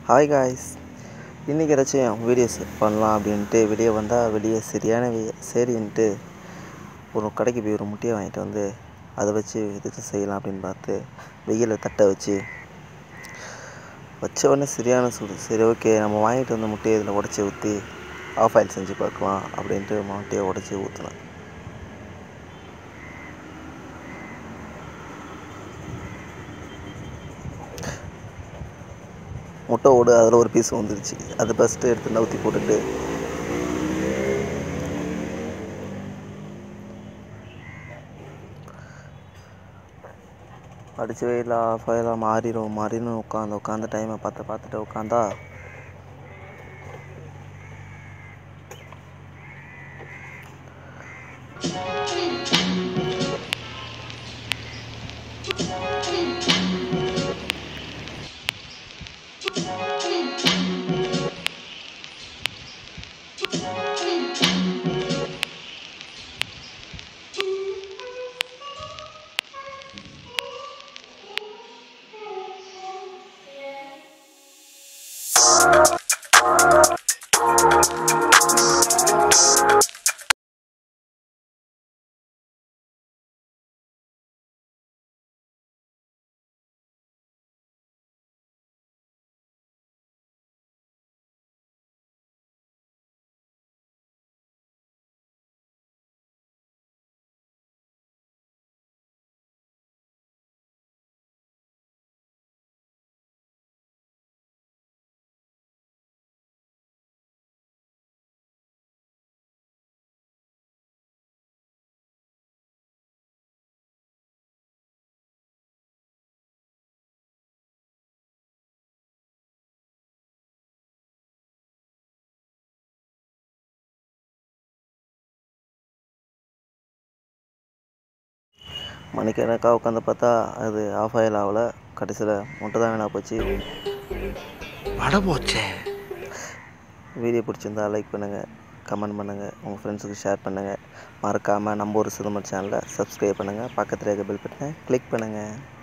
hi guys இன்றைக்கி ஏதாச்சும் videos பண்ணலாம் அப்படின்ட்டு வெளியே வந்தால் வெளியே சரியான வெயில் சரின்ட்டு ஒரு கடைக்கு போய் ஒரு முட்டையை வாங்கிட்டு வந்து அதை வச்சு எதுக்கு செய்யலாம் அப்படின்னு பார்த்து வெயிலில் தட்டை வச்சு வச்ச உடனே சரியான சூடு சரி ஓகே நம்ம வாங்கிட்டு வந்த முட்டையை இதில் உடச்சி ஊற்றி ஆஃப் ஆயில் செஞ்சு பார்க்கலாம் அப்படின்ட்டு முட்டையை உடச்சி ஊற்றினேன் முட்டை ஓடு அதில் ஒரு பீஸ் வந்துருச்சு அதை ஃபஸ்ட்டு எடுத்து நவுத்தி போட்டுட்டு அடிச்சு வெயில் ஆஃப் ஆயிலாம் மாறிடும் மாறிடும் உட்காந்து உட்காந்த டைமை பார்த்து பார்த்துட்டு உட்காந்தா மணிக்கணக்காக உட்காந்து பார்த்தா அது ஆஃப் ஆயில் ஆகல கடைசியில் முட்டை தான் வேணா போச்சு வடை போச்சே வீடியோ பிடிச்சிருந்தா லைக் பண்ணுங்கள் கமெண்ட் பண்ணுங்கள் உங்கள் ஃப்ரெண்ட்ஸுக்கு ஷேர் பண்ணுங்கள் மறக்காமல் நம்ம ஒரு சிறுமர் சேனலை சப்ஸ்கிரைப் பண்ணுங்கள் பக்கத்தில் இருக்க பெல் பட்டனை கிளிக் பண்ணுங்கள்